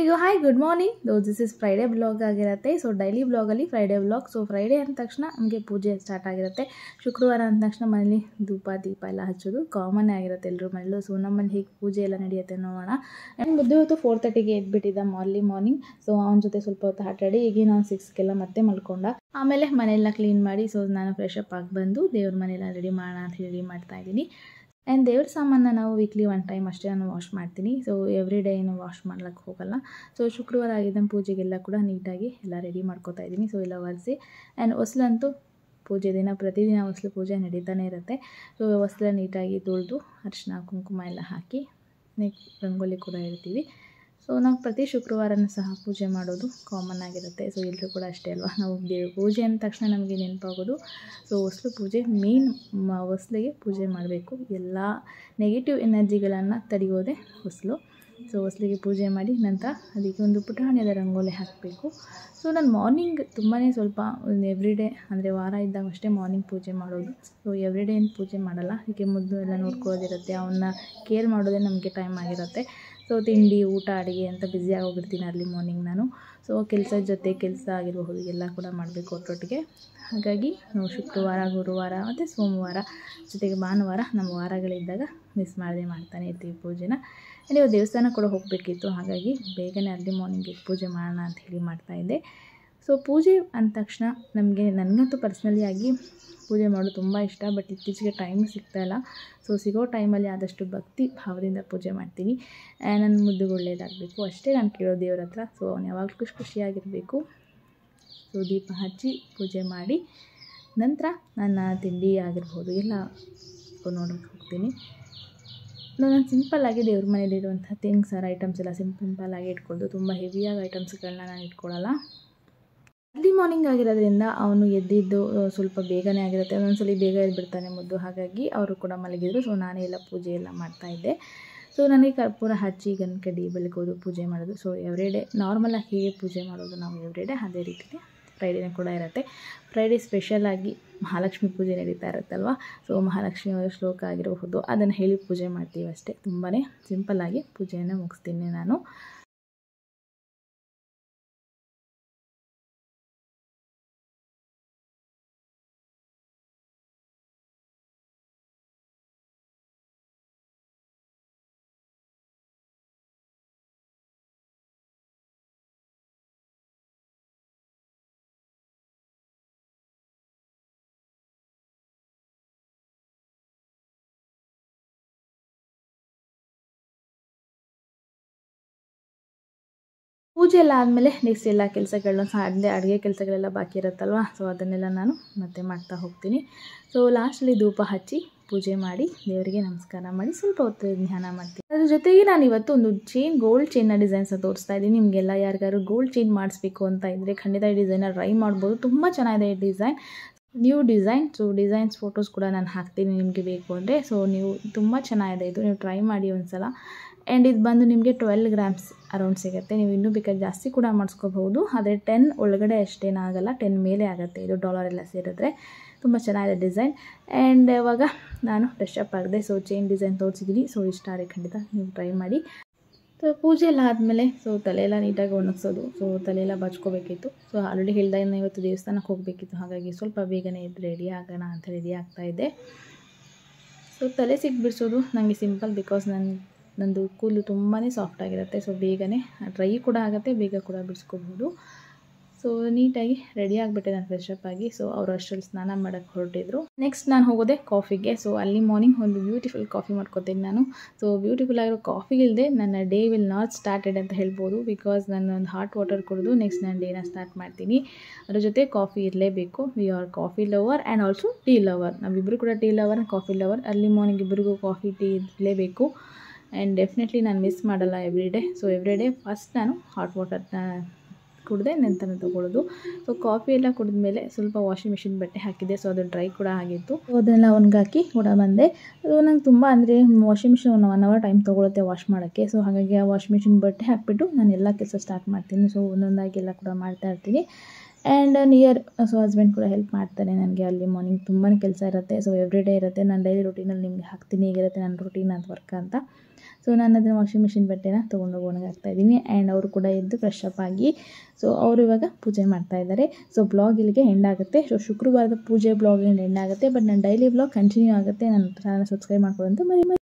ಎಲ್ಲರಿಗೂ hi good morning though this is Friday blog ಆಗಿರುತ್ತೆ so daily ಬ್ಲಾಗಲ್ಲಿ Friday blog so Friday ಅಂದ ತಕ್ಷಣ ನಮಗೆ ಪೂಜೆ ಸ್ಟಾರ್ಟ್ ಆಗಿರುತ್ತೆ ಶುಕ್ರವಾರ ಅಂದ ತಕ್ಷಣ ಮನೇಲಿ ಧೂಪ ದೀಪ ಎಲ್ಲ ಹಚ್ಚೋದು ಕಾಮನ್ ಆಗಿರುತ್ತೆ ಎಲ್ಲರೂ ಮನೇಲೂ ಸೊ ನಮ್ಮಲ್ಲಿ ಹೇಗೆ ಪೂಜೆ ಎಲ್ಲ ನಡೆಯುತ್ತೆ ನೋಡೋಣ ಆ್ಯಂಡ್ ಮುದ್ದು ಹೊತ್ತು ಫೋರ್ ತರ್ಟಿಗೆ ಎದ್ಬಿಟ್ಟಿದ್ದ ಮಾರ್ಲಿ ಮಾರ್ನಿಂಗ್ ಸೊ ಅವನ ಜೊತೆ ಸ್ವಲ್ಪ ಹೊತ್ತು ಆಟಾಡಿ ಈಗ ನಾನು ಸಿಕ್ಸ್ಗೆಲ್ಲ ಮತ್ತೆ ಮಲ್ಕೊಂಡ ಆಮೇಲೆ ಮನೆಯೆಲ್ಲ ಕ್ಲೀನ್ ಮಾಡಿ ಸೊ ನಾನು ಫ್ರೆಶ್ ಅಪ್ ಆಗಿ ಬಂದು ದೇವ್ರ ಮನೆಯೆಲ್ಲ ರೆಡಿ ಮಾಡೋಣ ಅಂತ ಹೇಳಿ ಮಾಡ್ತಾ ಇದ್ದೀನಿ ಆ್ಯಂಡ್ ದೇವ್ರ ಸಾಮಾನ ನಾವು ವೀಕ್ಲಿ ಒನ್ ಟೈಮ್ ಅಷ್ಟೇ ನಾನು ವಾಶ್ ಮಾಡ್ತೀನಿ ಸೊ ಎವ್ರಿ ಡೇ ಏನು ವಾಶ್ ಮಾಡ್ಲಿಕ್ಕೆ ಹೋಗಲ್ಲ ಸೊ ಶುಕ್ರವಾರ ಆಗಿದ್ದ ಪೂಜೆಗೆಲ್ಲ ಕೂಡ ನೀಟಾಗಿ ಎಲ್ಲ ರೆಡಿ ಮಾಡ್ಕೋತಾ ಇದ್ದೀನಿ ಸೊ ಎಲ್ಲ ಒರೆಸಿ ಆ್ಯಂಡ್ ಹೊಸ್ಲಂತೂ ಪೂಜೆ ದಿನ ಪ್ರತಿದಿನ ಹೊಸ್ಲು ಪೂಜೆ ನಡೀತಾನೆ ಇರುತ್ತೆ ಸೊ ಹೊಸ್ಲ ನೀಟಾಗಿ ತೊಳೆದು ಅರಿಶಿನ ಕುಂಕುಮ ಎಲ್ಲ ಹಾಕಿ ನೆಕ್ಸ್ಟ್ ರಂಗೋಲಿ ಕೂಡ ಇಡ್ತೀವಿ ಸೊ ನಾವು ಪ್ರತಿ ಶುಕ್ರವಾರನೂ ಸಹ ಪೂಜೆ ಮಾಡೋದು ಕಾಮನ್ ಆಗಿರುತ್ತೆ ಸೊ ಎಲ್ಲರೂ ಕೂಡ ಅಷ್ಟೇ ಅಲ್ವಾ ನಾವು ದೇವ್ ಪೂಜೆ ಅಂದ ತಕ್ಷಣ ನಮಗೆ ನೆನಪಾಗೋದು ಸೊ ಹೊಸ್ಲು ಪೂಜೆ ಮೇನ್ ಹೊಸ್ಲಿಗೆ ಪೂಜೆ ಮಾಡಬೇಕು ಎಲ್ಲ ನೆಗೆಟಿವ್ ಎನರ್ಜಿಗಳನ್ನು ತಡೆಯೋದೇ ಹೊಸ್ಲು ಸೊ ಹೊಸ್ಲಿಗೆ ಪೂಜೆ ಮಾಡಿ ನಂತರ ಅದಕ್ಕೆ ಒಂದು ಪುಟಾಣಿಯಾದ ರಂಗೋಲಿ ಹಾಕಬೇಕು ಸೊ ನಾನು ಮಾರ್ನಿಂಗ್ ತುಂಬಾ ಸ್ವಲ್ಪ ಎವ್ರಿ ಡೇ ಅಂದರೆ ವಾರ ಇದ್ದಾಗ ಅಷ್ಟೇ ಮಾರ್ನಿಂಗ್ ಪೂಜೆ ಮಾಡೋದು ಸೊ ಎವ್ರಿ ಡೇ ಏನು ಪೂಜೆ ಮಾಡಲ್ಲ ಹೀಗೆ ಮುದ್ದು ಎಲ್ಲ ನೋಡ್ಕೊಳ್ಳೋದಿರುತ್ತೆ ಅವನ್ನ ಕೇರ್ ಮಾಡೋದೇ ನಮಗೆ ಟೈಮ್ ಆಗಿರುತ್ತೆ ಸೊ ತಿಂಡಿ ಊಟ ಅಡುಗೆ ಅಂತ ಬ್ಯುಸಿ ಹೋಗಿರ್ತೀನಿ ಅರ್ಲಿ ಮಾರ್ನಿಂಗ್ ನಾನು ಸೊ ಕೆಲಸದ ಜೊತೆ ಕೆಲಸ ಆಗಿರಬಹುದು ಎಲ್ಲ ಕೂಡ ಮಾಡಬೇಕು ಒಟ್ಟೊಟ್ಟಿಗೆ ಹಾಗಾಗಿ ನಾವು ಶುಕ್ರವಾರ ಗುರುವಾರ ಮತ್ತು ಸೋಮವಾರ ಜೊತೆಗೆ ಭಾನುವಾರ ನಮ್ಮ ವಾರಗಳಿದ್ದಾಗ ಮಿಸ್ ಮಾಡದೆ ಮಾಡ್ತಾನೆ ಇರ್ತೀವಿ ಪೂಜೆನ ನೀವು ದೇವಸ್ಥಾನ ಕೂಡ ಹೋಗಬೇಕಿತ್ತು ಹಾಗಾಗಿ ಬೇಗನೆ ಅರ್ಲಿ ಮಾರ್ನಿಂಗ್ ಪೂಜೆ ಮಾಡೋಣ ಅಂತ ಹೇಳಿ ಮಾಡ್ತಾಯಿದ್ದೆ ಸೊ ಪೂಜೆ ಅಂದ ತಕ್ಷಣ ನಮಗೆ ನನಗಂತೂ ಪರ್ಸ್ನಲಿ ಆಗಿ ಪೂಜೆ ಮಾಡೋದು ತುಂಬ ಇಷ್ಟ ಬಟ್ ಇತ್ತೀಚೆಗೆ ಟೈಮ್ ಸಿಗ್ತಾಯಿಲ್ಲ ಸೊ ಸಿಗೋ ಟೈಮಲ್ಲಿ ಆದಷ್ಟು ಭಕ್ತಿ ಭಾವದಿಂದ ಪೂಜೆ ಮಾಡ್ತೀನಿ ನನ್ನ ಮುದ್ದು ಒಳ್ಳೆಯದಾಗಬೇಕು ಅಷ್ಟೇ ನಾನು ಕೇಳೋ ದೇವ್ರ ಹತ್ರ ಸೊ ಅವ್ನು ಯಾವಾಗಲೂ ಖುಷಿ ಖುಷಿಯಾಗಿರಬೇಕು ಸೊ ದೀಪ ಹಚ್ಚಿ ಪೂಜೆ ಮಾಡಿ ನಂತರ ನನ್ನ ತಿಂಡಿ ಆಗಿರ್ಬೋದು ಎಲ್ಲ ನೋಡೋಕ್ಕೆ ಹೋಗ್ತೀನಿ ನಾನು ಸಿಂಪಲ್ಲಾಗಿ ದೇವ್ರ ಮನೇಲಿರುವಂಥ ಥಿಂಗ್ಸ್ ಆರ್ ಐಟಮ್ಸ್ ಎಲ್ಲ ಸಿಂಪಲ್ಲಾಗಿ ಇಟ್ಕೊಳ್ಳೋದು ತುಂಬ ಹೆವಿಯಾಗಿ ಐಟಮ್ಸ್ಗಳನ್ನ ನಾನು ಇಟ್ಕೊಳ್ಳಲ್ಲ ಅರ್ಲಿ ಮಾರ್ನಿಂಗ್ ಆಗಿರೋದ್ರಿಂದ ಅವನು ಎದ್ದಿದ್ದು ಸ್ವಲ್ಪ ಬೇಗನೆ ಆಗಿರುತ್ತೆ ಒಂದೊಂದ್ಸಲಿ ಬೇಗ ಎದ್ಬಿಡ್ತಾನೆ ಮುದ್ದು ಹಾಗಾಗಿ ಅವರು ಕೂಡ ಮಲಗಿದ್ರು ಸೊ ನಾನೇ ಎಲ್ಲ ಪೂಜೆ ಎಲ್ಲ ಮಾಡ್ತಾಯಿದ್ದೆ ಸೊ ನನಗೆ ಕರ್ಪೂರ ಹಚ್ಚಿ ಗನ್ ಕಡ್ಡಿ ಬೆಳಗೋದು ಪೂಜೆ ಮಾಡೋದು ಸೊ ಎವ್ರಿ ಡೇ ನಾರ್ಮಲಾಗಿ ಹೇಗೆ ಪೂಜೆ ಮಾಡೋದು ನಾವು ಎವ್ರಿ ಡೇ ಅದೇ ರೀತಿಯೇ ಫ್ರೈಡೇನೇ ಕೂಡ ಇರುತ್ತೆ ಫ್ರೈಡೇ ಸ್ಪೆಷಲಾಗಿ ಮಹಾಲಕ್ಷ್ಮಿ ಪೂಜೆ ನಡೀತಾ ಇರುತ್ತಲ್ವ ಸೊ ಮಹಾಲಕ್ಷ್ಮಿ ಅವರ ಶ್ಲೋಕ ಆಗಿರಬಹುದು ಅದನ್ನು ಹೇಳಿ ಪೂಜೆ ಮಾಡ್ತೀವಿ ಅಷ್ಟೇ ತುಂಬಾ ಸಿಂಪಲ್ಲಾಗಿ ಪೂಜೆಯನ್ನು ಮುಗಿಸ್ತೀನಿ ನಾನು ಪೂಜೆ ಎಲ್ಲ ಆದಮೇಲೆ ನೆಕ್ಸ್ಟ್ ಎಲ್ಲ ಕೆಲಸಗಳನ್ನ ಸಹ ಅಡುಗೆ ಅಡುಗೆ ಕೆಲಸಗಳೆಲ್ಲ ಬಾಕಿ ಇರುತ್ತಲ್ವ ಸೊ ಅದನ್ನೆಲ್ಲ ನಾನು ಮತ್ತೆ ಮಾಡ್ತಾ ಹೋಗ್ತೀನಿ ಸೊ ಲಾಸ್ಟಲ್ಲಿ ಧೂಪ ಹಚ್ಚಿ ಪೂಜೆ ಮಾಡಿ ದೇವರಿಗೆ ನಮಸ್ಕಾರ ಮಾಡಿ ಸ್ವಲ್ಪ ಹೊತ್ತು ಧ್ಯಾನ ಮಾಡ್ತೀನಿ ಅದ್ರ ಜೊತೆಗೆ ನಾನು ಇವತ್ತು ಒಂದು ಚೈನ್ ಗೋಲ್ಡ್ ಚೈನ್ನ ಡಿಸೈನ್ಸ್ನ ತೋರಿಸ್ತಾ ಇದ್ದೀನಿ ನಿಮಗೆಲ್ಲ ಯಾರಿಗಾರು ಗೋಲ್ಡ್ ಚೈನ್ ಮಾಡಿಸ್ಬೇಕು ಅಂತ ಇದ್ದರೆ ಖಂಡಿತ ಈ ಡಿಸೈನ ಟ್ರೈ ಮಾಡ್ಬೋದು ತುಂಬ ಚೆನ್ನಾಗಿದೆ ಈ design new design so designs photos ಕೂಡ ನಾನು ಹಾಕ್ತೀನಿ ನಿಮಗೆ ಬೇಕು ಅಂದರೆ ಸೊ ನೀವು ತುಂಬ ಚೆನ್ನಾಗಿದೆ ಇದು ನೀವು ಟ್ರೈ ಮಾಡಿ ಒಂದು ಸಲ ಆ್ಯಂಡ್ ಇದು ಬಂದು ನಿಮಗೆ ಟ್ವೆಲ್ ಗ್ರಾಮ್ಸ್ ಅರೌಂಡ್ ಸಿಗುತ್ತೆ ನೀವು ಇನ್ನೂ ಬೇಕಾದ್ರೆ ಜಾಸ್ತಿ ಕೂಡ ಮಾಡಿಸ್ಕೋಬಹುದು ಆದರೆ ಟೆನ್ ಒಳಗಡೆ ಅಷ್ಟೇನಾಗಲ್ಲ ಟೆನ್ ಮೇಲೆ ಆಗುತ್ತೆ ಇದು ಡಾಲರ್ ಎಲ್ಲ ಸೇರಿದ್ರೆ ತುಂಬ ಚೆನ್ನಾಗಿದೆ ಡಿಸೈನ್ ಆ್ಯಂಡ್ ಇವಾಗ ನಾನು ಫ್ರೆಶ್ ಅಪ್ ಆಗಿದೆ ಸೊ ಚೈನ್ ಡಿಸೈನ್ ತೋರಿಸಿದ್ದೀನಿ ಸೊ ಇಷ್ಟ ಆದರೆ ಖಂಡಿತ ನೀವು ಟ್ರೈ ಮಾಡಿ ಸೊ ಪೂಜೆ ಎಲ್ಲ ಆದಮೇಲೆ ಸೊ ತಲೆಯೆಲ್ಲ ನೀಟಾಗಿ ಒಣಗಿಸೋದು ಸೊ ತಲೆಯೆಲ್ಲ ಬಚ್ಕೋಬೇಕಿತ್ತು ಸೊ ಆಲ್ರೆಡಿ ಹೇಳ್ದೆ ಇನ್ನು ಇವತ್ತು ದೇವಸ್ಥಾನಕ್ಕೆ ಹೋಗಬೇಕಿತ್ತು ಹಾಗಾಗಿ ಸ್ವಲ್ಪ ಬೇಗನೆ ಎದ್ದು ರೆಡಿ ಆಗೋಣ ಅಂತ ರೆಡಿ ಆಗ್ತಾಯಿದ್ದೆ ಸೊ ತಲೆ ಸಿಕ್ಕಿ ಬಿಡಿಸೋದು ನನಗೆ ಸಿಂಪಲ್ ಬಿಕಾಸ್ ನನ್ನ ನಂದು ಕೂದಲು ತುಂಬಾ ಸಾಫ್ಟಾಗಿರುತ್ತೆ ಸೊ ಬೇಗನೆ ಡ್ರೈ ಕೂಡ ಆಗುತ್ತೆ ಬೇಗ ಕೂಡ ಬಿಡಿಸ್ಕೋಬಹುದು ಸೊ ನೀಟಾಗಿ ರೆಡಿ ಆಗಿಬಿಟ್ಟೆ ನಾನು ಫ್ರೆಶ್ ಅಪ್ ಆಗಿ ಸೊ ಅವರು ಅಷ್ಟರಲ್ಲಿ ಸ್ನಾನ ಮಾಡೋಕ್ಕೆ ಹೊರಟಿದ್ರು ನೆಕ್ಸ್ಟ್ ನಾನು ಹೋಗೋದೆ ಕಾಫಿಗೆ ಸೊ ಅಲ್ಲಿ ಮಾರ್ನಿಂಗ್ ಒಂದು ಬ್ಯೂಟಿಫುಲ್ ಕಾಫಿ ಮಾಡ್ಕೋತೀನಿ ನಾನು ಸೊ ಬ್ಯೂಟಿಫುಲ್ ಆಗಿರೋ ಕಾಫಿ ಇಲ್ಲದೆ ನನ್ನ ಡೇ ವಿಲ್ ನಾಟ್ ಸ್ಟಾರ್ಟೆಡ್ ಅಂತ ಹೇಳ್ಬೋದು ಬಿಕಾಸ್ ನಾನು ಒಂದು ಹಾಟ್ ವಾಟರ್ ಕುಡಿದು ನೆಕ್ಸ್ಟ್ ನಾನು ಡೇನ ಸ್ಟಾರ್ಟ್ ಮಾಡ್ತೀನಿ ಅದ್ರ ಜೊತೆ ಕಾಫಿ ಇರಲೇಬೇಕು we are coffee lover and also tea lover ನಾವಿಬ್ಬರು ಕೂಡ tea lover and coffee lover early morning ಇಬ್ಬರಿಗೂ ಕಾಫಿ ಟೀ ಇರಲೇಬೇಕು ಆ್ಯಂಡ್ ಡೆಫಿನೆಟ್ಲಿ ನಾನು ಮಿಸ್ ಮಾಡಲ್ಲ every day so every day first ನಾನು ಹಾಟ್ ವಾಟರ್ನ ಕುಡಿದೆ ನಂತರ ತೊಗೊಳ್ಳೋದು ಸೊ ಕಾಫಿ ಎಲ್ಲ ಕುಡಿದ್ಮೇಲೆ ಸ್ವಲ್ಪ ವಾಷಿಂಗ್ ಮಿಷಿನ್ ಬಟ್ಟೆ ಹಾಕಿದ್ದೆ ಸೊ ಅದು ಡ್ರೈ ಕೂಡ ಆಗಿತ್ತು ಸೊ ಅದನ್ನೆಲ್ಲ ಒಣಗಾಕಿ ಕೂಡ ಬಂದೆ ಅದು ನಂಗೆ ತುಂಬ ಅಂದರೆ washing machine one one hour time ತೊಗೊಳುತ್ತೆ ವಾಶ್ ಮಾಡೋಕ್ಕೆ ಸೊ ಹಾಗಾಗಿ ಆ ವಾಷಿಂಗ್ ಮಿಷಿನ್ ಬಟ್ಟೆ ಹಾಕಿಬಿಟ್ಟು ನಾನು ಎಲ್ಲ ಕೆಲಸ ಸ್ಟಾರ್ಟ್ ಮಾಡ್ತೀನಿ ಸೊ ಒಂದೊಂದಾಗಿ ಎಲ್ಲ ಕೂಡ ಮಾಡ್ತಾ ಇರ್ತೀನಿ ಆ್ಯಂಡ್ ನಿಯರ್ ಸೊ ಹಸ್ಬೆಂಡ್ ಕೂಡ ಹೆಲ್ಪ್ ಮಾಡ್ತಾರೆ ನನಗೆ ಅಲ್ಲಿ ಮಾರ್ನಿಂಗ್ ತುಂಬಾ ಕೆಲಸ ಇರುತ್ತೆ ಸೊ ಎವ್ರಿ ಡೇ ಇರುತ್ತೆ ನಾನು ಡೈಲಿ ರೊಟೀನಲ್ಲಿ ನಿಮಗೆ ಹಾಕ್ತೀನಿ ಹೇಗಿರುತ್ತೆ ನನ್ನ ರೊಟೀನ್ ಅಂತ ವರ್ಕ್ ಅಂತ ಸೊ ನಾನು ಅದನ್ನು ವಾಷಿಂಗ್ ಮಿಷಿನ್ ಬಟ್ಟೆನ ತೊಗೊಂಡೋಗಿ ಒಣಗಾಕ್ತಾ ಇದ್ದೀನಿ ಆ್ಯಂಡ್ ಅವರು ಕೂಡ ಎದ್ದು ಫ್ರೆಶ್ ಅಪ್ ಆಗಿ ಸೊ ಅವರು ಇವಾಗ ಪೂಜೆ ಮಾಡ್ತಾ ಇದ್ದಾರೆ ಸೊ ಬ್ಲಾಗ್ ಇಲ್ಲಿಗೆ ಎಂಡ್ ಆಗುತ್ತೆ ಸೊ ಶುಕ್ರವಾರದ ಪೂಜೆ ಬ್ಲಾಗ್ ಎಂಡ್ ಆಗುತ್ತೆ ಬಟ್ ನನ್ನ ಡೈಲಿ ಬ್ಲಾಗ್ ಕಂಟಿನ್ಯೂ ಆಗುತ್ತೆ ನನ್ನ ಚಾನಲ್ ಸಬ್ಸ್ಕ್ರೈಬ್ ಮಾಡ್ಕೊಳ್ಳೋಂತ ಮರಿ